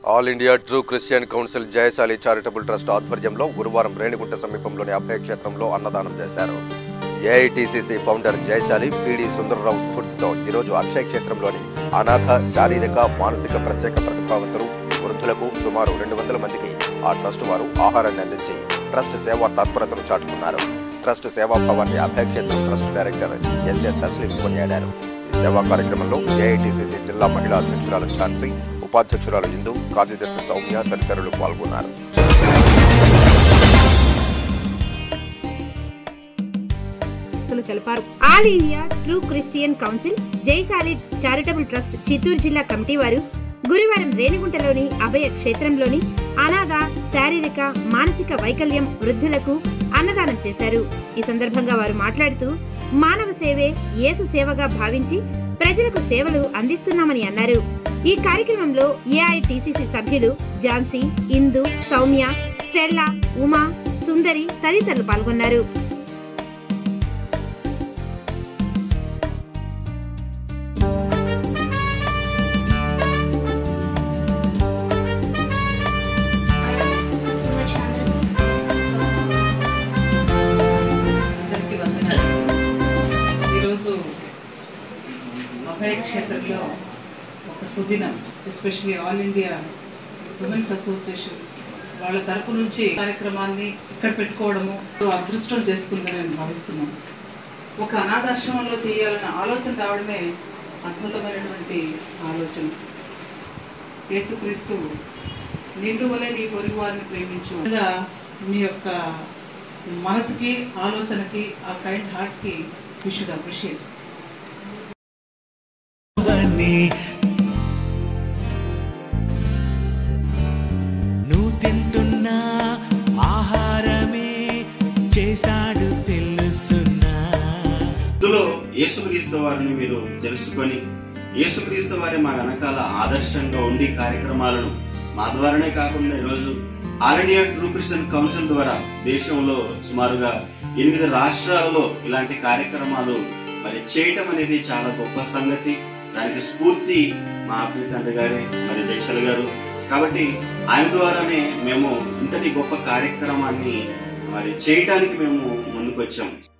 all India true Christian council జయశాలి charitable trust ఆధ్వర్యంలో గురువారం రేణిగుంట సమీపంలోని అభయ క్షేత్రంలో అన్నదానం చేశారు ఏఐటిసిసి ఫౌండర్ జయశాలి పిడి సుందరరావు స్ఫూర్తితో ఈరోజు అక్షయ క్షేత్రంలోని అనాథ శారీరక మానసిక ప్రత్యేక ప్రతిభావంతులు వృద్ధులకు సుమారు రెండు వందల మందికి ఆ ట్రస్ట్ వారు ఆహారాన్ని అందించి ట్రస్ట్ సేవా తత్పరతను చాటుకున్నారు ట్రస్ట్ సేవా భవన్ అభయ క్షేత్రం ట్రస్ట్ డైరెక్టర్ ఎస్ఏ తస్లీం కొనియాడారు ఈ సేవా కార్యక్రమంలో ఏఐటిసిసి జిల్లా మహిళా అధ్యక్షురాలు ఝాన్సీ ఉపాధ్యక్షురాలు ఇందు కార్యదర్శి సౌమ్య తదితరులు పాల్గొన్నారు లు తెలిపారు All India true Christian council Jaisali charitable trust Chittoor జిల్లా కమిటీ వారు గురువారం రేణిగుంటలోని అభయ క్షేత్రంలోని అనాథ శారీరక మానసిక వైకల్యం వృద్ధులకు అన్నదానం చేశారు ఈ సందర్భంగా వారు మాట్లాడుతూ మానవ సేవే యేసు సేవగా భావించి ప్రజలకు సేవలు అందిస్తున్నామని అన్నారు ఈ కార్యక్రమంలో ఏఐటిసిసి సభ్యులు ఝాన్సీ ఇందు సౌమ్య స్టెల్లా ఉమా సుందరి తదితరులు పాల్గొన్నారు అందరికీ వందనాలు ఈరోజు అభయ క్షేత్రంలో ఒక సుదినం especially All India women's association వాళ్ళ తరపు నుంచి కార్యక్రమాన్ని ఇక్కడ పెట్టుకోవడము అదృష్టం చేసుకుందని నేను భావిస్తున్నాను ఒక అనాథాశ్రమంలో చేయాలన్న ఆలోచన రావడమే అద్భుతమైనటువంటి ఆలోచన యేసుక్రీస్తు నిండు వలె నీ పొరుగు వారిని ప్రేమించు అనగా మీ యొక్క మనసుకి ఆలోచనకి ఆ కైండ్ హార్ట్కి వి షుడ్ అప్రిషియేట్ అవన్నీ నువ్వు తింటున్న ఆహారమే చేశాడు తెలుసున్నా ఇందులో యేసుక్రీస్తు వారిని మీరు తెలుసుకొని యేసుక్రీస్తు వారి మా వెనకాల ఆదర్శంగా ఉండి కార్యక్రమాలను మా ద్వారానే కాకుండా ఈరోజు All India true Christian council ద్వారా దేశంలో సుమారుగా ఎనిమిది రాష్ట్రాలలో ఇలాంటి కార్యక్రమాలు మరి చేయటం అనేది చాలా గొప్ప సంగతి దానికి స్ఫూర్తి మా ఆప్య తండ్రి గారే మరి జయశాల గారు కాబట్టి ఆయన ద్వారానే మేము ఇంతటి గొప్ప కార్యక్రమాన్ని మరి చేయటానికి మేము ముందుకొచ్చాం